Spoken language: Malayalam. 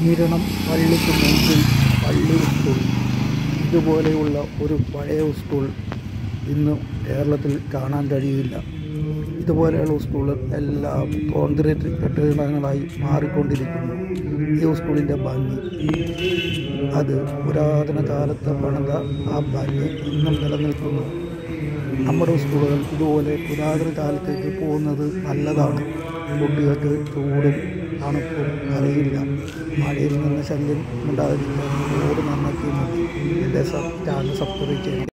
നിരണം പള്ളിക്ക് മുൻപിൽ പള്ളി സ്കൂൾ ഇതുപോലെയുള്ള ഒരു പഴയ സ്കൂൾ ഇന്ന് കേരളത്തിൽ കാണാൻ കഴിയില്ല ഇതുപോലെയുള്ള സ്കൂളുകൾ എല്ലാം കോൺക്രീറ്റ് കെട്ടിടങ്ങളായി മാറിക്കൊണ്ടിരിക്കുന്നു ഈ സ്കൂളിൻ്റെ ഭംഗി അത് പുരാതന കാലത്ത് പണിത ആ ഭംഗി ഇന്നും നിലനിൽക്കുന്നു നമ്മുടെ സ്കൂളുകൾ ഇതുപോലെ പുരാതന കാലത്തേക്ക് പോകുന്നത് നല്ലതാണ് കുട്ടികൾക്ക് ചൂടും തണുപ്പും അറിയില്ല മഴയിൽ നിന്ന് ശല്യം ഉണ്ടാകാതിരിക്കാൻ ചൂട് നന്നാക്കി മതി എൻ്റെ ചാനൽ സബ്സ്ക്രൈബ് ചെയ്യണം